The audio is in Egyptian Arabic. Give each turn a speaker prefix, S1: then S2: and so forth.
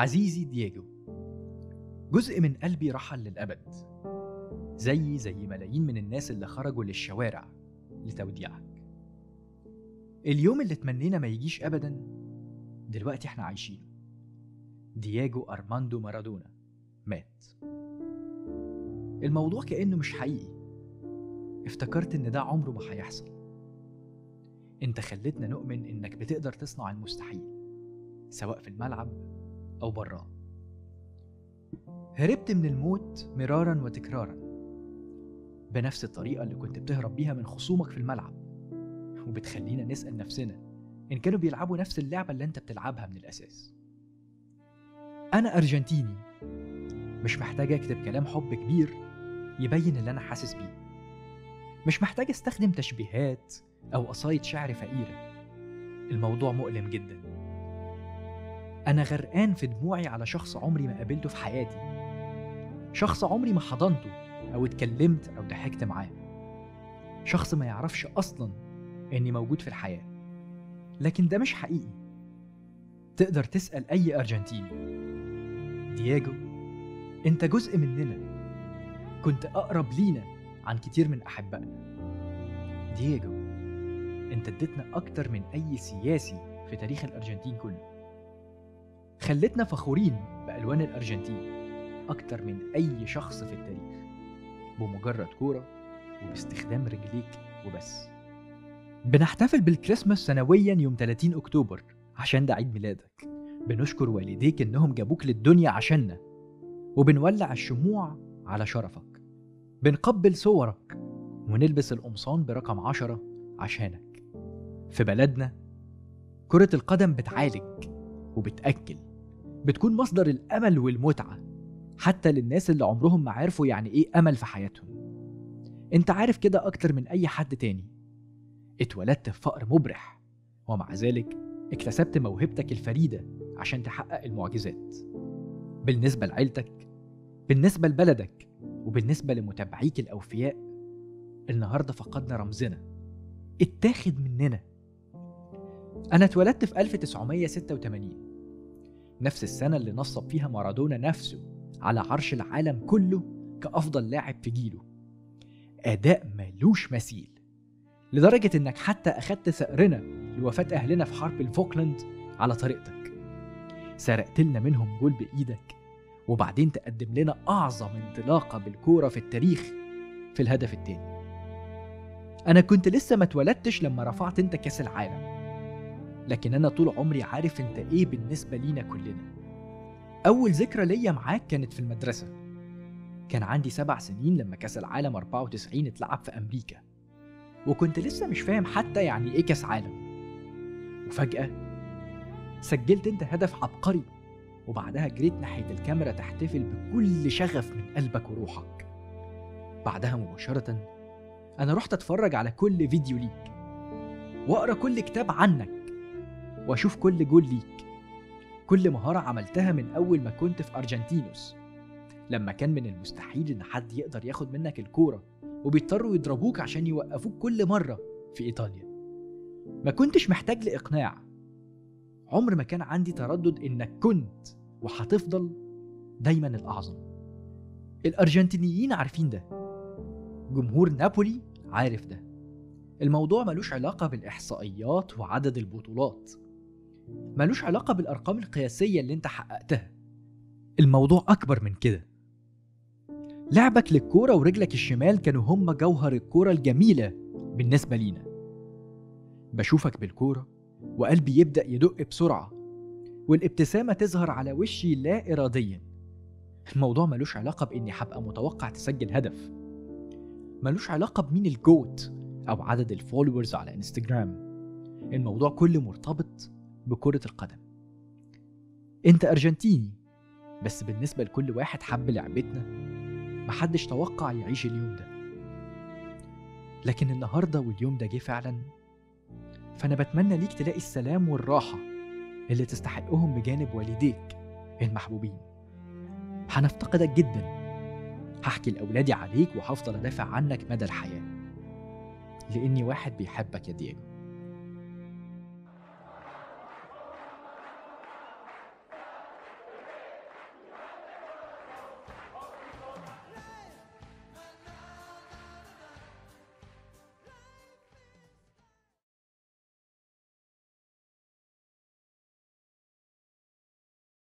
S1: عزيزي دييجو جزء من قلبي رحل للأبد زي زي ملايين من الناس اللي خرجوا للشوارع لتوديعك اليوم اللي تمنينا ما يجيش أبدا دلوقتي احنا عايشينه دييجو أرماندو مارادونا مات الموضوع كأنه مش حقيقي افتكرت إن ده عمره ما هيحصل انت خلتنا نؤمن إنك بتقدر تصنع المستحيل سواء في الملعب أو براه هربت من الموت مرارا وتكرارا بنفس الطريقة اللي كنت بتهرب بيها من خصومك في الملعب وبتخلينا نسأل نفسنا إن كانوا بيلعبوا نفس اللعبة اللي أنت بتلعبها من الأساس أنا أرجنتيني مش محتاج أكتب كلام حب كبير يبين اللي أنا حاسس بيه مش محتاج أستخدم تشبيهات أو قصايد شعر فقيرة الموضوع مؤلم جدا أنا غرقان في دموعي على شخص عمري ما قابلته في حياتي شخص عمري ما حضنته أو اتكلمت أو ضحكت معاه شخص ما يعرفش أصلا إني موجود في الحياة لكن ده مش حقيقي تقدر تسأل أي أرجنتيني دييجو أنت جزء مننا كنت أقرب لينا عن كتير من أحبائنا دييجو أنت اديتنا أكتر من أي سياسي في تاريخ الأرجنتين كله خلتنا فخورين بألوان الأرجنتين أكتر من أي شخص في التاريخ بمجرد كورة وباستخدام رجليك وبس بنحتفل بالكريسماس سنويا يوم 30 أكتوبر عشان ده عيد ميلادك بنشكر والديك إنهم جابوك للدنيا عشاننا وبنولع الشموع على شرفك بنقبل صورك ونلبس القمصان برقم عشرة عشانك في بلدنا كرة القدم بتعالج وبتأكل بتكون مصدر الأمل والمتعة حتى للناس اللي عمرهم ما عرفوا يعني إيه أمل في حياتهم أنت عارف كده أكتر من أي حد تاني اتولدت في فقر مبرح ومع ذلك اكتسبت موهبتك الفريدة عشان تحقق المعجزات بالنسبة لعيلتك بالنسبة لبلدك وبالنسبة لمتابعيك الأوفياء النهاردة فقدنا رمزنا اتاخد مننا أنا اتولدت في 1986 نفس السنة اللي نصب فيها مارادونا نفسه على عرش العالم كله كأفضل لاعب في جيله أداء ملوش مثيل لدرجة إنك حتى أخدت ثأرنا لوفاة أهلنا في حرب الفوكلاند على طريقتك سرقت لنا منهم جول بإيدك وبعدين تقدم لنا أعظم انطلاقة بالكورة في التاريخ في الهدف التاني أنا كنت لسه ما اتولدتش لما رفعت أنت كأس العالم لكن أنا طول عمري عارف أنت إيه بالنسبة لينا كلنا أول ذكرى ليا معاك كانت في المدرسة كان عندي سبع سنين لما كأس العالم 94 اتلعب في أمريكا وكنت لسه مش فاهم حتى يعني إيه كأس عالم وفجأة سجلت أنت هدف عبقري وبعدها جريت ناحية الكاميرا تحتفل بكل شغف من قلبك وروحك بعدها مباشرة أنا رحت أتفرج على كل فيديو ليك وأقرأ كل كتاب عنك وأشوف كل جول ليك كل مهارة عملتها من أول ما كنت في أرجنتينوس لما كان من المستحيل إن حد يقدر ياخد منك الكورة وبيضطروا يضربوك عشان يوقفوك كل مرة في إيطاليا ما كنتش محتاج لإقناع عمر ما كان عندي تردد إنك كنت وهتفضل دايما الأعظم الأرجنتينيين عارفين ده جمهور نابولي عارف ده الموضوع ملوش علاقة بالإحصائيات وعدد البطولات ملوش علاقة بالأرقام القياسية اللي أنت حققتها الموضوع أكبر من كده لعبك للكورة ورجلك الشمال كانوا هما جوهر الكورة الجميلة بالنسبة لينا بشوفك بالكورة وقلبي يبدأ يدق بسرعة والابتسامة تظهر على وشي لا إراديا الموضوع ملوش علاقة بإني هبقى متوقع تسجل هدف ملوش علاقة بمين الجوت أو عدد الفولورز على انستجرام الموضوع كله مرتبط بكرة القدم انت أرجنتيني بس بالنسبة لكل واحد حب لعبتنا محدش توقع يعيش اليوم ده لكن النهاردة واليوم ده جه فعلا فأنا بتمنى ليك تلاقي السلام والراحة اللي تستحقهم بجانب والديك المحبوبين هنفتقدك جدا هحكي لأولادي عليك وهفضل أدافع عنك مدى الحياة لأني واحد بيحبك يا دييجو